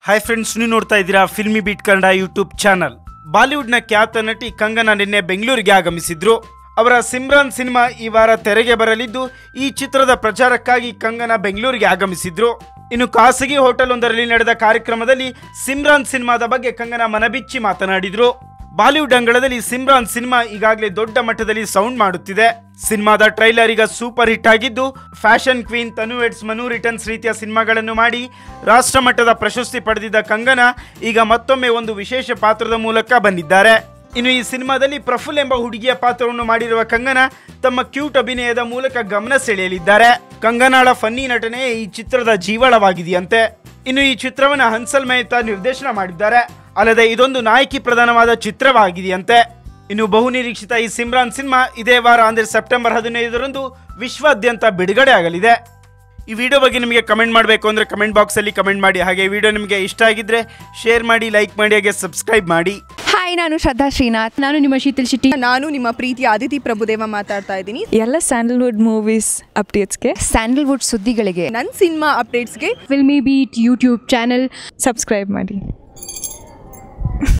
hi friends ನೀವು ನೋಡ್ತಾ ಇದ್ದೀರಾ Filmibeat Kannada YouTube channel ಬಾಲಿವುಡ್ನ ಖ್ಯಾತ ನಟಿ ಕಂಗನಾ ನಿನ್ನೆ ಬೆಂಗಳೂರಿಗೆ ಆಗಮಿಸಿದ್ರು ಅವರ ಸಿಮ್ರಾನ್ ಸಿನಿಮಾ ಈ ವಾರ ತೆರೆಗೆ ಬರಲಿದ್ದು ಈ ಚಿತ್ರದ ಪ್ರಚಾರಕ್ಕಾಗಿ ಕಂಗನಾ ಬೆಂಗಳೂರಿಗೆ ಆಗಮಿಸಿದ್ರು ಇನ್ನು ಖಾಸಗಿ ಹೋಟೆಲ್ ಒಂದರಲ್ಲಿ ನಡೆದ ಕಾರ್ಯಕ್ರಮದಲ್ಲಿ ಸಿಮ್ರಾನ್ ಸಿನಿಮಾದ ಬಗ್ಗೆ ಕಂಗನಾ ಮನಬಿಚ್ಚಿ ಮಾತನಾಡಿದ್ರು ಬಾಲಿವುಡ್ ಅಂಗಳದಲ್ಲಿ ಸಿಮ್ರಾನ್ ಸಿನಿಮಾ ಈಗಾಗಲೇ ದೊಡ್ಡ ಮಟ್ಟದಲ್ಲಿ ಸೌಂಡ್ ಮಾಡುತ್ತಿದೆ ಸಿನಿಮಾದ ಟ್ರೈಲರ್ ಈಗ ಸೂಪರ್ ಹಿಟ್ ಆಗಿದ್ದು fashion queen Tanu weds Manu returns ರೀತಿಯ ಸಿನಿಮಾಗಳನ್ನು ಮಾಡಿ ರಾಷ್ಟ್ರ ಮಟ್ಟದ ಪ್ರಶಸ್ತಿ ಪಡೆದಿದ್ದ ಕಂಗನಾ ಈಗ ಮತ್ತೊಮ್ಮೆ ಒಂದು ವಿಶೇಷ ಪಾತ್ರದ ಮೂಲಕ ಬಂದಿದ್ದಾರೆ ಇನ್ನು ಈ ಸಿನಿಮಾದಲ್ಲಿ ಪ್ರಫುಲ್ ಎಂಬ ಹುಡುಗಿಯ ಪಾತ್ರವನ್ನು ಮಾಡಿರುವ ಕಂಗನಾ ತಮ್ಮ ಕ್ಯೂಟ್ ಅಭಿನಯದ ಮೂಲಕ ಗಮನ ಸೆಳೆಯಲಿದ್ದಾರೆ ಕಂಗನಾಳ ಫನ್ನಿ ನಟನೆ ಈ ಚಿತ್ರದ ಜೀವಳವಾಗಿದೆಯಂತೆ ಇನ್ನು ಈ ಚಿತ್ರವನ್ನು ಹನ್ಸಲ್ ಮೆಹ್ತಾ ನಿರ್ದೇಶನ ಮಾಡಿದ್ದಾರೆ ಅಲ್ಲದೆ ಇದೊಂದು ನಾಯಕಿ ಪ್ರಧಾನವಾದ ಚಿತ್ರವಾಗಿದೆಯಂತೆ ಇನ್ನು ಬಹುನಿರೀಕ್ಷಿತ ಈ ಸಿಮ್ರಾನ್ ಸಿನಿಮಾ ಇದೇ ವಾರ ಅಂದರೆ ಸೆಪ್ಟೆಂಬರ್ ಹದಿನೈದರಂದು ವಿಶ್ವಾದ್ಯಂತ ಬಿಡುಗಡೆ ಆಗಲಿದೆ ಈ ವಿಡಿಯೋ ಬಗ್ಗೆ ನಿಮಗೆ ಕಮೆಂಟ್ ಮಾಡಬೇಕು ಅಂದರೆ ಕಮೆಂಟ್ ಬಾಕ್ಸಲ್ಲಿ ಕಮೆಂಟ್ ಮಾಡಿ ಹಾಗೆ ಈ ವಿಡಿಯೋ ನಿಮಗೆ ಇಷ್ಟ ಆಗಿದ್ರೆ ಶೇರ್ ಮಾಡಿ ಲೈಕ್ ಮಾಡಿ ಹಾಗೆ ಸಬ್ಸ್ಕ್ರೈಬ್ ಮಾಡಿ ಹಾಯ್ ನಾನು ಶ್ರದ್ಧಾ ಶ್ರೀನಾಥ್ ನಾನು ನಿಮ್ಮ ಶೀತಲ್ ಶೆಟ್ಟಿ ನಾನು ನಿಮ್ಮ ಪ್ರೀತಿಯ ಅದಿತಿ ಪ್ರಭುದೇವ ಮಾತಾಡ್ತಾ ಇದ್ದೀನಿ ಎಲ್ಲ ಸ್ಯಾಂಡಲ್ವುಡ್ ಮೂವೀಸ್ ಅಪ್ಡೇಟ್ಸ್ಗೆ ಸ್ಯಾಂಡಲ್ವುಡ್ ಸುದ್ದಿಗಳಿಗೆ ನನ್ನ ಸಿನಿಮಾ ಅಪ್ಡೇಟ್ಸ್ಗೆ Filmibeat YouTube channel subscribe ಮಾಡಿ